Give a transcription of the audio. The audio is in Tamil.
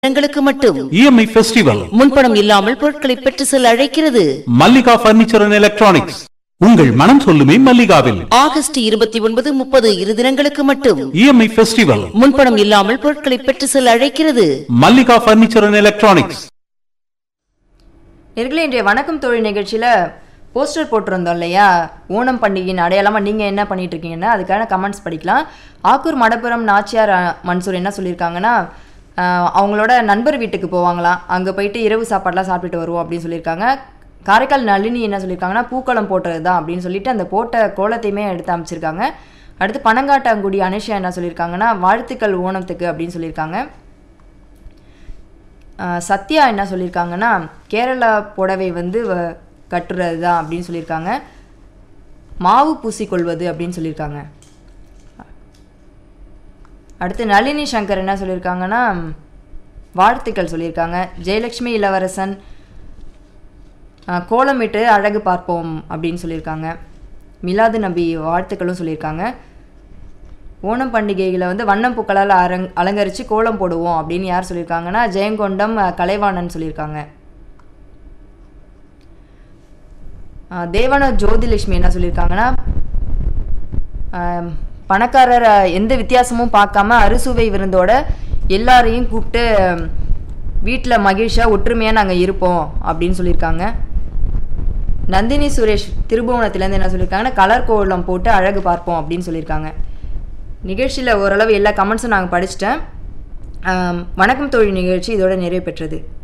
இடங்களுக்கு மட்டும் இஎம்ஐ ஃபெஸ்டிவல் முன்பணம் இல்லாமல் பொருட்களை பெற்று செல்ல அழைக்கிறது மல்லிகா பர்னிச்சர் அண்ட் எலக்ட்ரானிக்ஸ் உங்கள் மனம் சொல்லுமே மல்லிகாவில் ஆகஸ்ட் இருபத்தி ஒன்பது முப்பது இரு தினங்களுக்கு மட்டும் இஎம்ஐ ஃபெஸ்டிவல் முன்பணம் இல்லாமல் பொருட்களை பெற்று செல்ல அழைக்கிறது மல்லிகா பர்னிச்சர் அண்ட் எலக்ட்ரானிக்ஸ் நேர்களே இன்றைய வணக்கம் தொழில் நிகழ்ச்சியில் போஸ்டர் போட்டிருந்தோம் இல்லையா ஓணம் பண்டிகையின் அடையாளமாக நீங்கள் என்ன பண்ணிட்டு இருக்கீங்கன்னா அதுக்கான கமெண்ட்ஸ் படிக்கலாம் ஆக்கூர் மடப்புரம் நாச்சியார் அஹ், மன்சூர் என்ன சொல்லியிருக்காங்கன்னா அஹ், அவங்களோட நண்பர் வீட்டுக்கு போவாங்களாம் அங்கே போயிட்டு இரவு சாப்பாடுலாம் சாப்பிட்டுட்டு வருவோம் அப்படின்னு சொல்லியிருக்காங்க காரைக்கால் நளினி என்ன சொல்லியிருக்காங்கன்னா பூக்களம் போட்டது தான் அப்படின்னு சொல்லிட்டு அந்த போட்ட கோலத்தையுமே எடுத்து அமைச்சிருக்காங்க அடுத்து பனங்காட்டாங்குடி அனுஷா என்ன சொல்லியிருக்காங்கன்னா வாழ்த்துக்கள் ஓணத்துக்கு அப்படின்னு சொல்லியிருக்காங்க ஆஹ் சத்யா என்ன சொல்லியிருக்காங்கன்னா கேரளா புடவை வந்து வ- கட்டுறது தான் அப்படின்னு சொல்லியிருக்காங்க மாவு பூசிக்கொள்வது அப்படின்னு சொல்லியிருக்காங்க அடுத்து நளினி சங்கர் என்ன சொல்லியிருக்காங்கன்னா வாழ்த்துக்கள் சொல்லியிருக்காங்க ஜெயலட்சுமி இளவரசன் ஆஹ் கோலமிட்டு அழகு பார்ப்போம் அப்படின்னு சொல்லியிருக்காங்க மிலாது நபி வாழ்த்துக்களும் சொல்லியிருக்காங்க ஓணம் பண்டிகைகளை வந்து வண்ணம் பூக்களால் அரங் அலங்கரித்து கோலம் போடுவோம் அப்படின்னு யார் சொல்லியிருக்காங்கன்னா ஜெயங்கொண்டம் அஹ், கலைவாணன் சொல்லியிருக்காங்க அஹ், தேவன ஜோதிலட்சுமி என்ன சொல்லியிருக்காங்கன்னா ஆம், பணக்காரர் அஹ், எந்த வித்தியாசமும் பார்க்காம அறுசுவை விருந்தோட எல்லாரையும் கூப்பிட்டு வீட்டில் மகிழ்ச்சியாக ஒற்றுமையாக நாங்கள் இருப்போம் அப்படின்னு சொல்லியிருக்காங்க நந்தினி சுரேஷ் திருபுவனத்துலேருந்து என்ன சொல்லியிருக்காங்கன்னா கலர் கோலம் போட்டு அழகு பார்ப்போம் அப்படின்னு சொல்லியிருக்காங்க நிகழ்ச்சியில் ஓரளவு எல்லா கமெண்ட்ஸும் நாங்கள் படிச்சிட்டேன் ஆம், வணக்கம் தொழில் நிகழ்ச்சி இதோட நிறைவு பெற்றது